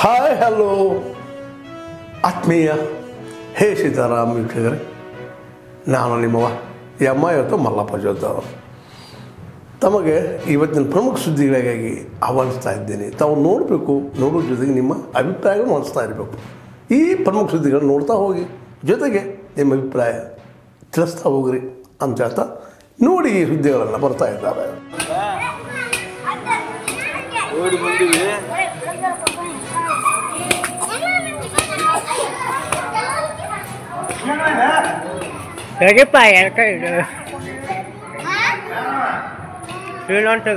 hi hello ಆತ್ಮೀಯ ಹೇ ಸೀತಾರಾಮ್ ವೀಕ್ಷಕರೇ ನಾನು ನಿಮ್ಮವ ಎಮ್ಮ ಇವತ್ತು ಮಲ್ಲಪ್ಪ ಜೋತವರು ತಮಗೆ ಇವತ್ತಿನ ಪ್ರಮುಖ ಸುದ್ದಿಗಳಿಗಾಗಿ ಆಹ್ವಾನಿಸ್ತಾ ಇದ್ದೇನೆ ತಾವು ನೋಡಬೇಕು ನೋಡೋ ಜೊತೆಗೆ ನಿಮ್ಮ ಅಭಿಪ್ರಾಯಗಳನ್ನು ಹಂಚ್ತಾ ಇರಬೇಕು ಈ ಪ್ರಮುಖ ಸುದ್ದಿಗಳನ್ನು ನೋಡ್ತಾ ಹೋಗಿ ಜೊತೆಗೆ ನಿಮ್ಮ ಅಭಿಪ್ರಾಯ ತಿಳಿಸ್ತಾ ಹೋಗ್ರಿ ಅಂತ ಹೇಳ್ತಾ ನೋಡಿ ಈ ಸುದ್ದಿಗಳೆಲ್ಲ ಬರ್ತಾ ಇದ್ದಾವೆ ಓಡಿ ಬಂದಿವಿ ಹೇಗಿಪ್ಪ ಎರಡು ಕೈ ಇದು ಶ್ರೀಲಂಟಗ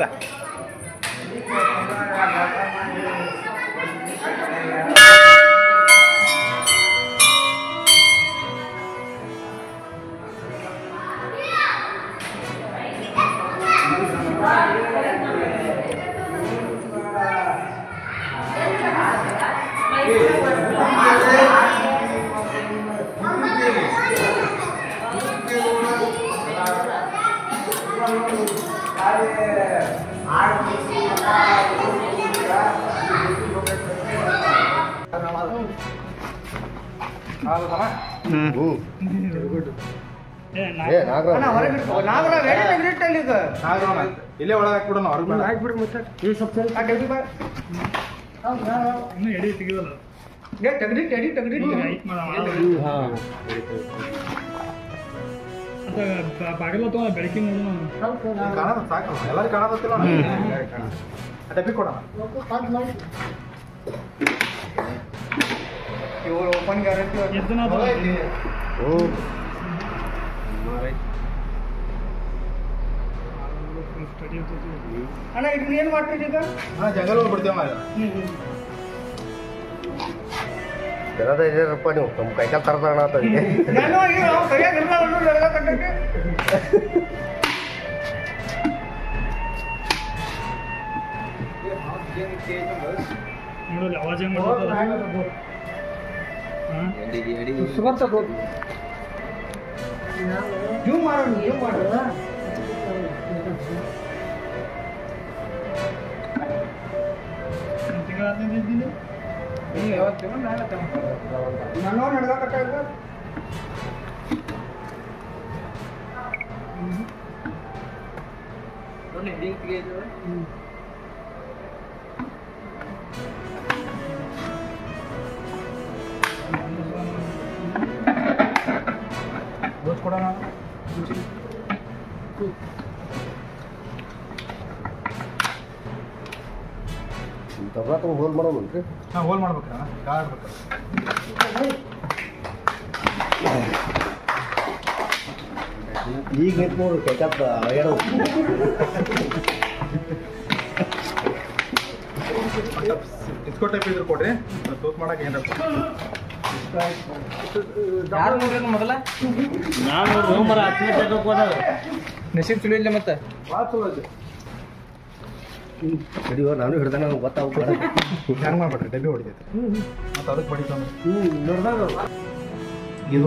ಇಲ್ಲೇ ಒಳಗೆ ಹಾಕ್ಬಿಡೋಣ ಹೊರಗೆ ಬಾಗಿಲ ತಗೊಂಡ ಬೆಳಕಿನ ನೋಡೋಣ ಕಾಣದ ಸಾಕಲ್ಲ ಎಲ್ಲರೂ ಕಾಣದತ್ತಿಲ್ಲ ಡಬ್ಬಿ ಕೊಡೋಣ ಎದ್ದನ ಸ್ಟಡಿ ಅಣ್ಣ ಇದನ್ನ ಏನು ಮಾಡ್ತೀರಿ ಈಗ ಹಾ ಜಂಗಲ್ ಹೋಗಿ ಬಿಡ್ತೇವ ಜನದ ಇದ್ದೀರಪ್ಪ ನೀವು ನಮ್ಮ ಕೈಕಾಲು ತರದಾಣ ಅಂತ ನಾನು ಈಗ ಅವ್ನ್ ಕೈಯಾಗ ಇರ್ಲ ಅನ್ನೋದು ಎಲ್ಲ ಕಟ್ಟಕ್ಕೆ ನೋಡಲ್ಲ ಅವಾಜ್ ಹೆಂಗ್ ಮಾಡ್ತದ ಜೂಮ್ ಮಾಡೋಣ ಜೂಮ್ ಮಾಡೋಣ ತಿಂಗಳ ಹದಿನೈದು ಇದ್ದೀನಿ ನಾನು ನಡ್ದಾಕತ್ತ ಈಗ ಕೊಡೋಣ ತಬಲಾ ತುಂಬ ಹೋಲ್ ಮಾಡೋಣನ್ರಿ ಹಾ ಹೋಲ್ ಮಾಡ್ಬೇಕಣ್ಣ ಗಾಳ ಆಡ್ಬೇಕು ಈಗ ನಿಂತು ನೋಡ್ರಿ ಕೈಕಾಲ ಹೇಳೋದು ಇಸ್ಕೋ ಟೈಪ್ ಇದ್ರೆ ಕೊಡ್ರಿ ತೂತ್ ಮಾಡಕ್ಕೆ ಏನಾರ ಯಾರು ನೋಡ್ರಿ ಮೊದಲ ನಸೀಬ್ ಚಲೋ ಇಲ್ಲ ಮತ್ತೆ ಹಿಡಿಯೋ ನಾನು ಹಿಡ್ದಾನ ನನಗೆ ಗೊತ್ತಾಗ್ಬೇಡ ಹ್ಯಾಂಗ್ ಮಾಡ್ಬಿಡ್ರಿ ಡಬ್ಬಿ ಹೊಡಿತೈತೆ ಮತ್ತೆ ಅದಕ್ಕೆ ಬಡಿತಾನೆ ಇದು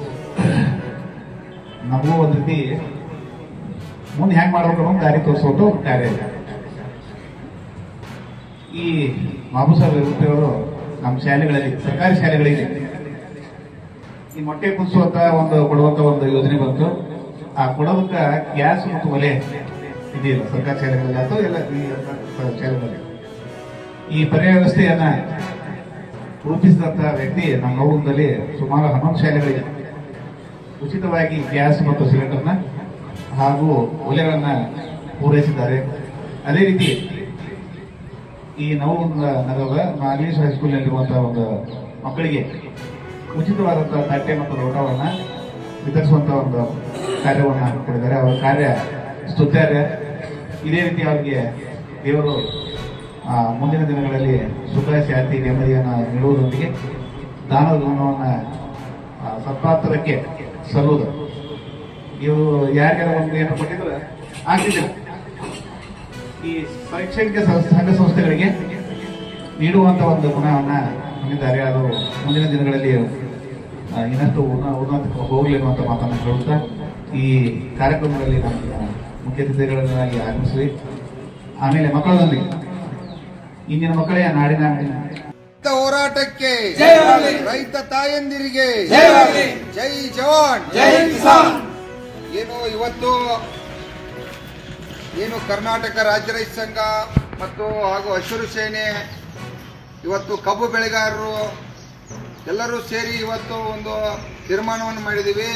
ನಮಗೂ ಒಂದು ರೀತಿ ಮುಂದೆ ಹೆಂಗ್ ಮಾಡ್ಬೇಕು ಅನ್ನೋ ದಾರಿ ತೋರಿಸೋದು ಒಂದು ಕಾರ್ಯ ಇದೆ ಈ ಬಾಬು ಸಾಹೇಬ್ ಅವರು ನಮ್ಮ ಶಾಲೆಗಳಲ್ಲಿ ಸರ್ಕಾರಿ ಶಾಲೆಗಳಿಗೆ ಈ ಮೊಟ್ಟೆ ಕುದಿಸುವಂತ ಒಂದು ಕೊಡುವಂತ ಒಂದು ಯೋಜನೆ ಬಂತು ಆ ಕೊಡೋದಕ್ಕ ಗ್ಯಾಸ್ ಮತ್ತು ಒಲೆ ಇದೆಯಲ್ಲ ಸರ್ಕಾರಿ ಶಾಲೆಗಳಲ್ಲಿ ಅಥವಾ ಎಲ್ಲ ಈ ಶಾಲೆಗಳಲ್ಲಿ ಈ ಪರ್ಯಾಯ ವ್ಯವಸ್ಥೆಯನ್ನ ರೂಪಿಸಿದಂತ ವ್ಯಕ್ತಿ ನಮ್ಮ ನೋವಿನಲ್ಲಿ ಸುಮಾರು ಹನ್ನೊಂದು ಶಾಲೆಗಳಿಗೆ ಉಚಿತವಾಗಿ ಗ್ಯಾಸ್ ಮತ್ತು ಸಿಲಿಂಡರ್ನ ಹಾಗೂ ಒಲೆಗಳನ್ನ ಪೂರೈಸಿದ್ದಾರೆ ಅದೇ ರೀತಿ ಈ ನವ ನಗರದ ನಾಗೇಶ್ ಹೈಸ್ಕೂಲ್ನಲ್ಲಿರುವಂತಹ ಒಂದು ಮಕ್ಕಳಿಗೆ ಉಚಿತವಾದಂತಹ ತಟ್ಟೆ ಮತ್ತು ಲೋಟವನ್ನ ವಿತರಿಸುವಂತಹ ಒಂದು ಕಾರ್ಯವನ್ನ ಹಾಕಿಕೊಂಡಿದ್ದಾರೆ ಅವರ ಕಾರ್ಯ ಸ್ತುತ್ಯಾರ್ಯ ಇದೇ ರೀತಿ ಅವರಿಗೆ ದೇವರು ಆ, ಮುಂದಿನ ದಿನಗಳಲ್ಲಿ ಸುಖ ಶಾಂತಿ ನೆಮ್ಮದಿಯನ್ನು ನೀಡುವುದರೊಂದಿಗೆ ದಾನದ ಗುಣವನ್ನು ಸತ್ಪಾತ್ರಕ್ಕೆ ಸಲ್ಲುವುದು ಇವು ಯಾರಿಗಾರ ಒಂದು ಏನು ಕೊಟ್ಟಿದ್ರೆ ಆಗ್ತಿದೆ ಈ ಶೈಕ್ಷಣಿಕ ಸಂಸ್- ಸಂಘ ಸಂಸ್ಥೆಗಳಿಗೆ ನೀಡುವಂತ ಒಂದು ಗುಣವನ್ನ ಹೊಂದಿದ್ದಾರೆ ಅದು ಮುಂದಿನ ದಿನಗಳಲ್ಲಿ ಆ, ಇನ್ನಷ್ಟು ಉನ್ನ ಉನ್ನತಕ್ಕೆ ಹೋಗಲಿ ಅನ್ನುವಂಥ ಮಾತನ್ನು ಹೇಳುತ್ತಾ ಈ ಕಾರ್ಯಕ್ರಮದಲ್ಲಿ ನಮ್ಮ ಮುಖ್ಯ ಅತಿಥಿಗಳನ್ನಾಗಿ ಆಗಮಿಸಿ ಆಮೇಲೆ ಮಕ್ಕಳೊಂದಿಗೆ ಇಂದಿನ ಮಕ್ಕಳೇ ನಾಡಿನ ರೈತ ಹೋರಾಟಕ್ಕೆ ರೈತ ತಾಯಂದಿರಿಗೆ ಜೈ ಜವಾನ್ ಏನು ಇವತ್ತು ಏನು ಕರ್ನಾಟಕ ರಾಜ್ಯ ರೈತ ಸಂಘ ಮತ್ತು ಹಾಗೂ ಹಸಿರು ಸೇನೆ ಇವತ್ತು ಕಬ್ಬು ಬೆಳೆಗಾರರು ಎಲ್ಲರೂ ಸೇರಿ ಇವತ್ತು ಒಂದು ತೀರ್ಮಾನವನ್ನು ಮಾಡಿದ್ದೀವಿ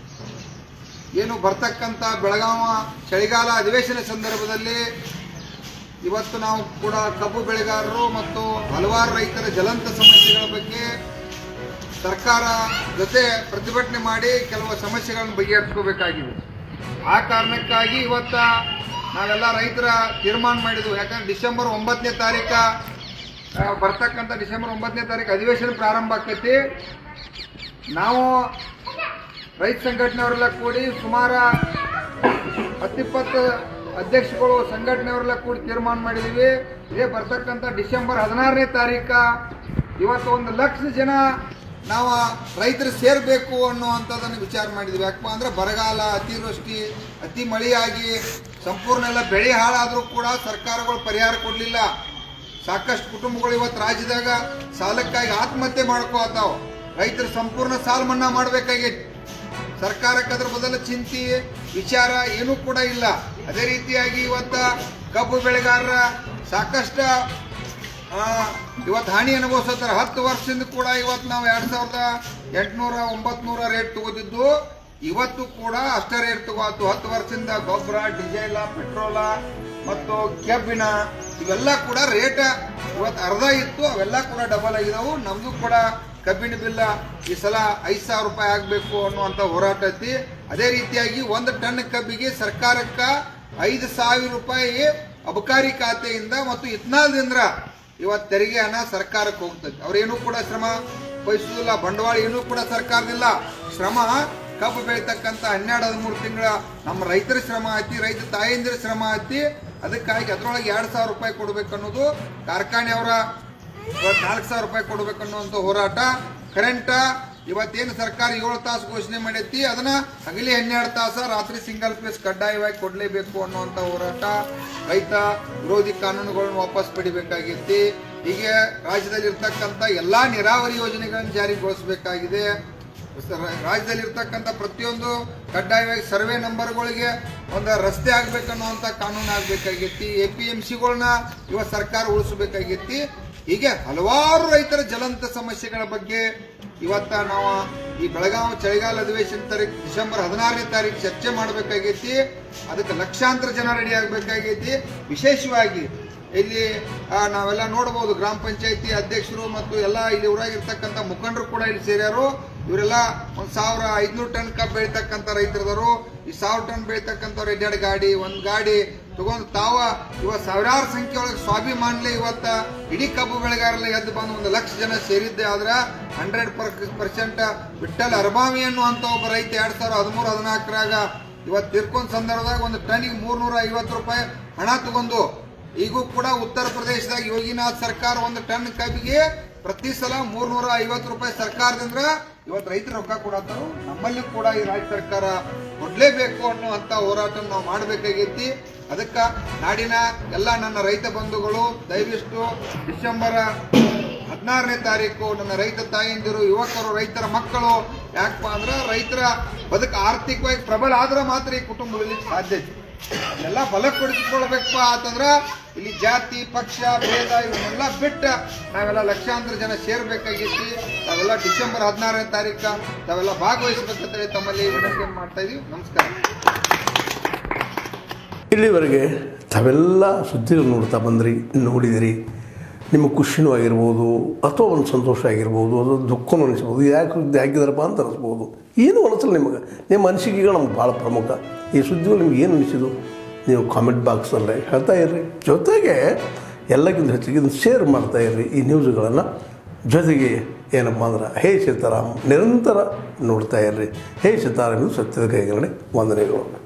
ಏನು ಬರ್ತಕ್ಕಂಥ ಬೆಳಗಾವ ಚಳಿಗಾಲ ಅಧಿವೇಶನ ಸಂದರ್ಭದಲ್ಲಿ ಇವತ್ತು ನಾವು ಕೂಡ ಕಬ್ಬು ಬೆಳೆಗಾರರು ಮತ್ತು ಹಲವಾರು ರೈತರ ಜ್ವಲಂತ ಸಮಸ್ಯೆಗಳ ಬಗ್ಗೆ ಸರ್ಕಾರ ಜೊತೆ ಪ್ರತಿಭಟನೆ ಮಾಡಿ ಕೆಲವು ಸಮಸ್ಯೆಗಳನ್ನು ಬಗೆಹರಿಸ್ಕೋಬೇಕಾಗಿದೆ ಆ ಕಾರಣಕ್ಕಾಗಿ ಇವತ್ತ ನಾವೆಲ್ಲ ರೈತರ ತೀರ್ಮಾನ ಮಾಡಿದ್ವು ಯಾಕಂದ್ರೆ ಡಿಸೆಂಬರ್ ಒಂಬತ್ತನೇ ತಾರೀಕ ಆ, ಬರ್ತಕ್ಕಂಥ ಡಿಸೆಂಬರ್ ಒಂಬತ್ತನೇ ತಾರೀಕು ಅಧಿವೇಶನ ಪ್ರಾರಂಭ ಆಕೈತಿ ನಾವು ರೈತ ಸಂಘಟನೆಯವರೆಲ್ಲ ಕೂಡಿ ಸುಮಾರು ಹತ್ತಿಪ್ಪತ್ತು ಅಧ್ಯಕ್ಷಗಳು ಸಂಘಟನೆಯವರೆಲ್ಲ ಕೂಡಿ ತೀರ್ಮಾನ ಮಾಡಿದೀವಿ ಇದೇ ಬರ್ತಕ್ಕಂಥ ಡಿಸೆಂಬರ್ ಹದಿನಾರನೇ ತಾರೀಕ ಇವತ್ತು ಒಂದು ಲಕ್ಷ ಜನ ನಾವು ರೈತರು ಸೇರಬೇಕು ಅನ್ನುವಂಥದ್ದನ್ನು ವಿಚಾರ ಮಾಡಿದ್ವಿ ಯಾಕಪ್ಪ ಅಂದ್ರೆ ಬರಗಾಲ ಅತಿವೃಷ್ಟಿ ಅತಿ ಮಳೆಯಾಗಿ ಸಂಪೂರ್ಣ ಎಲ್ಲ ಬೆಳೆ ಹಾಳಾದರೂ ಕೂಡ ಸರ್ಕಾರಗಳು ಪರಿಹಾರ ಕೊಡಲಿಲ್ಲ ಸಾಕಷ್ಟು ಕುಟುಂಬಗಳು ಇವತ್ತು ರಾಜ್ಯದಾಗ ಸಾಲಕ್ಕಾಗಿ ಆತ್ಮಹತ್ಯೆ ಮಾಡ್ಕೋತಾವ ರೈತರು ಸಂಪೂರ್ಣ ಸಾಲ ಮನ್ನಾ ಮಾಡಬೇಕಾಗೈತಿ ಸರ್ಕಾರಕ್ಕೆ ಅದ್ರ ಬದಲು ಚಿಂತೆ ವಿಚಾರ ಏನೂ ಕೂಡ ಇಲ್ಲ ಅದೇ ರೀತಿಯಾಗಿ ಇವತ್ತ ಕಬ್ಬು ಬೆಳೆಗಾರರ ಸಾಕಷ್ಟು ಆ, ಇವತ್ತು ಹಾನಿ ಅನುಭವಿಸ್ತಾರ ಹತ್ತು ವರ್ಷದಿಂದ ಕೂಡ ಇವತ್ತು ನಾವು ಎರಡ್ ಸಾವಿರದ ಎಂಟುನೂರ ಒಂಬತ್ನೂರ ರೇಟ್ ತಗೋದಿದ್ದು ಇವತ್ತು ಕೂಡ ಅಷ್ಟೇ ರೇಟ್ ತಗೋತು ಹತ್ತು ವರ್ಷದಿಂದ ಗೊಬ್ಬರ ಡೀಸೆಲ್ ಪೆಟ್ರೋಲ ಮತ್ತು ಕೆಬ್ಬಿನ ಇವೆಲ್ಲ ಕೂಡ ರೇಟ್ ಇವತ್ತು ಅರ್ಧ ಇತ್ತು ಅವೆಲ್ಲ ಕೂಡ ಡಬಲ್ ಆಗಿದಾವು ನಮ್ದು ಕೂಡ ಕಬ್ಬಿನ ಬಿಲ್ಲ ಈ ಸಲ ಐದು ಸಾವಿರ ರೂಪಾಯಿ ಆಗಬೇಕು ಅನ್ನುವಂಥ ಹೋರಾಟ ಐತಿ ಅದೇ ರೀತಿಯಾಗಿ ಒಂದು ಟನ್ ಕಬ್ಬಿಗೆ ಸರ್ಕಾರಕ್ಕ ಐದು ಸಾವಿರ ರೂಪಾಯಿ ಅಬಕಾರಿ ಖಾತೆಯಿಂದ ಮತ್ತು ಇತ್ನಾಲ್ದಿಂದ ಇವತ್ತು ತೆರಿಗೆ ಹಣ ಸರ್ಕಾರಕ್ಕೆ ಹೋಗ್ತದೆ ಅವ್ರೇನು ಕೂಡ ಶ್ರಮ ವಹಿಸುವುದಿಲ್ಲ ಬಂಡವಾಳ ಏನೂ ಕೂಡ ಸರ್ಕಾರದಿಲ್ಲ ಶ್ರಮ ಕಬ್ಬು ಬೆಳೀತಕ್ಕಂಥ ಹನ್ನೆರಡು ಹದಿಮೂರು ತಿಂಗಳ ನಮ್ಮ ರೈತರ ಶ್ರಮ ಐತಿ ರೈತ ತಾಯಂದಿರ ಶ್ರಮ ಐತಿ ಅದಕ್ಕಾಗಿ ಅದ್ರೊಳಗೆ ಎರಡು ಸಾವಿರ ರೂಪಾಯಿ ಕೊಡ್ಬೇಕು ಅನ್ನೋದು ಕಾರ್ಖಾನೆಯವರ ಇವತ್ತು ನಾಲ್ಕು ಸಾವಿರ ರೂಪಾಯಿ ಕೊಡ್ಬೇಕು ಅನ್ನುವಂಥ ಹೋರಾಟ ಕರೆಂಟ ಇವತ್ತೇನು ಸರ್ಕಾರ ಏಳು ತಾಸು ಘೋಷಣೆ ಮಾಡೈತಿ ಅದನ್ನ ಹಗಲಿ ಹನ್ನೆರಡು ತಾಸ ರಾತ್ರಿ ಸಿಂಗಲ್ ಪೀಸ್ ಕಡ್ಡಾಯವಾಗಿ ಕೊಡಲೇಬೇಕು ಅನ್ನುವಂಥ ಹೋರಾಟ ರೈತ ವಿರೋಧಿ ಕಾನೂನುಗಳನ್ನು ವಾಪಸ್ ಪಡಿಬೇಕಾಗೈತಿ ಹೀಗೆ ರಾಜ್ಯದಲ್ಲಿ ಇರ್ತಕ್ಕಂಥ ಎಲ್ಲಾ ನೀರಾವರಿ ಯೋಜನೆಗಳನ್ನು ಜಾರಿಗೊಳಿಸಬೇಕಾಗಿದೆ ರಾಜ್ಯದಲ್ಲಿ ಇರ್ತಕ್ಕಂಥ ಪ್ರತಿಯೊಂದು ಕಡ್ಡಾಯವಾಗಿ ಸರ್ವೆ ನಂಬರ್ಗಳಿಗೆ ಒಂದು ರಸ್ತೆ ಆಗ್ಬೇಕನ್ನುವಂಥ ಕಾನೂನು ಆಗ್ಬೇಕಾಗೈತಿ ಎ ಪಿ ಎಂ ಸಿಗಳನ್ನ ಇವತ್ತು ಸರ್ಕಾರ ಉಳಿಸಬೇಕಾಗೈತಿ ಹೀಗೆ ಹಲವಾರು ರೈತರ ಜ್ವಲಂತ ಸಮಸ್ಯೆಗಳ ಬಗ್ಗೆ ಇವತ್ತ ನಾವು ಈ ಬೆಳಗಾವಿ ಚಳಿಗಾಲ ಅಧಿವೇಶನ ತಾರೀಕು ಡಿಸೆಂಬರ್ ಹದಿನಾರನೇ ತಾರೀಕು ಚರ್ಚೆ ಮಾಡಬೇಕಾಗೈತಿ ಅದಕ್ಕೆ ಲಕ್ಷಾಂತರ ಜನ ರೆಡಿ ಆಗಬೇಕಾಗೈತಿ ವಿಶೇಷವಾಗಿ ಇಲ್ಲಿ ಆ, ನಾವೆಲ್ಲ ನೋಡಬಹುದು ಗ್ರಾಮ ಪಂಚಾಯತಿ ಅಧ್ಯಕ್ಷರು ಮತ್ತು ಎಲ್ಲ ಇಲ್ಲಿ ಊರಾಗಿರ್ತಕ್ಕಂಥ ಮುಖಂಡರು ಕೂಡ ಇಲ್ಲಿ ಸೇರ್ಯಾರು ಇವರೆಲ್ಲ ಒಂದ್ ಸಾವಿರ ಐದ್ನೂರು ಟನ್ ಕಬ್ಬು ಬೆಳಿತಕ್ಕಂಥ ರೈತರದರು ಈ ಸಾವಿರ ಟನ್ ಬೆಳಿತಕ್ಕಂಥವ್ರು ಎರಡೆರಡು ಗಾಡಿ ಒಂದ್ ಗಾಡಿ ತಗೊಂಡು ತಾವ ಇವತ್ತು ಸಾವಿರಾರು ಸಂಖ್ಯೆ ಒಳಗೆ ಸ್ವಾಭಿಮಾನ್ಲೆ ಇವತ್ತ ಇಡೀ ಕಬ್ಬು ಬೆಳೆಗಾರಲ್ಲ ಎದ್ದು ಬಂದು ಒಂದು ಲಕ್ಷ ಜನ ಸೇರಿದ್ದೆ ಆದ್ರ ಹಂಡ್ರೆಡ್ ಪರ್ಸೆಂಟ್ ವಿಠಲ್ ಅರಬಾವಿ ಅನ್ನುವಂತ ಒಬ್ಬ ರೈತ ಎರಡ್ ಸಾವಿರದ ಹದಿಮೂರು ಹದಿನಾಲ್ಕರಾಗ ಇವತ್ತು ತಿರ್ಕೊಂಡ್ ಸಂದರ್ಭದಾಗ ಒಂದು ಟನ್ನಿಗೆ ಮೂರ್ನೂರ ಐವತ್ತು ರೂಪಾಯಿ ಹಣ ತಗೊಂಡು ಈಗೂ ಕೂಡ ಉತ್ತರ ಪ್ರದೇಶದಾಗ ಯೋಗಿನಾಥ್ ಸರ್ಕಾರ ಒಂದು ಟನ್ ಕಬ್ಬಿಗೆ ಪ್ರತಿ ಸಲ ಮೂರ್ನೂರ ಐವತ್ತು ರೂಪಾಯಿ ಸರ್ಕಾರದಿಂದ ಇವತ್ತು ರೈತರು ರೊಕ್ಕ ಕೊಡತ್ತಾರು ನಮ್ಮಲ್ಲಿ ಕೂಡ ಈ ರಾಜ್ಯ ಸರ್ಕಾರ ಕೊಡ್ಲೇಬೇಕು ಅನ್ನುವಂತ ಹೋರಾಟ ನಾವು ಮಾಡಬೇಕಾಗೈತಿ ಅದಕ್ಕ ನಾಡಿನ ಎಲ್ಲ ನನ್ನ ರೈತ ಬಂಧುಗಳು ದಯವಿಷ್ಟು ಡಿಸೆಂಬರ್ ಹದಿನಾರನೇ ತಾರೀಕು ನನ್ನ ರೈತ ತಾಯಂದಿರು ಯುವಕರು ರೈತರ ಮಕ್ಕಳು ಯಾಕಪ್ಪ ಅಂದ್ರೆ ರೈತರ ಬದುಕು ಆರ್ಥಿಕವಾಗಿ ಪ್ರಬಲ ಆದ್ರೆ ಮಾತ್ರ ಈ ಕುಟುಂಬ ಉಳಿಲಿಕ್ಕೆ ಸಾಧ್ಯ ಐತಿ ಎಲ್ಲ ಬಲಪಡಿಸಿಕೊಳ್ಬೇಕಪ್ಪ ಅಂತಂದ್ರ ಇಲ್ಲಿ ಜಾತಿ ಪಕ್ಷ ಭೇದ ಇವನ್ನೆಲ್ಲ ಬಿಟ್ಟು ನಾವೆಲ್ಲ ಲಕ್ಷಾಂತರ ಜನ ಸೇರ್ಬೇಕಾಗೈತಿ ನಾವೆಲ್ಲ ಡಿಸೆಂಬರ್ ಹದಿನಾರನೇ ತಾರೀಕ ನಾವೆಲ್ಲ ಭಾಗವಹಿಸಬೇಕಂತೇಳಿ ತಮ್ಮಲ್ಲಿ ವಿನಂತಿ ಮಾಡ್ತಾ ಇದೀವಿ ನಮಸ್ಕಾರ ಇಲ್ಲಿವರೆಗೆ ತಾವೆಲ್ಲ ಸುದ್ದಿಗಳು ನೋಡ್ತಾ ಬಂದ್ರಿ ನೋಡಿದಿರಿ ನಿಮಗೆ ಖುಷಿನೂ ಆಗಿರ್ಬೋದು ಅಥವಾ ಒಂದು ಸಂತೋಷ ಆಗಿರ್ಬೋದು ಅದು ದುಃಖನೂ ಅನಿಸ್ಬೋದು ಯಾಕೆ ಸುದ್ದಿ ಹಾಕಿದಾರಪ್ಪ ಅಂತ ಅನಿಸ್ಬೋದು ಏನು ಅನಿಸಲ್ಲ ನಿಮಗೆ ನಿಮ್ಮ ಅನಿಸಿಕೆಗಳು ನಮ್ಗೆ ಭಾಳ ಪ್ರಮುಖ ಈ ಸುದ್ದಿಗಳು ನಿಮ್ಗೆ ಏನು ಅನಿಸಿದು ನೀವು ಕಾಮೆಂಟ್ ಬಾಕ್ಸಲ್ಲೇ ಹೇಳ್ತಾ ಇರ್ರಿ ಜೊತೆಗೆ ಎಲ್ಲಕ್ಕಿಂತ ಹೆಚ್ಚಿಗೆ ಇದನ್ನು ಶೇರ್ ಮಾಡ್ತಾ ಇರ್ರಿ ಈ ನ್ಯೂಸ್ಗಳನ್ನು ಜೊತೆಗೆ ಏನಪ್ಪ ಅಂದ್ರೆ ಹೇ ಸೀತಾರಾಮ್ ನಿರಂತರ ನೋಡ್ತಾ ಇರ್ರಿ ಹೇ ಸೀತಾರಾಮ್ ಇದು ಸತ್ಯದ ಕೈಗರಣೆ ವಂದನೆಗಳು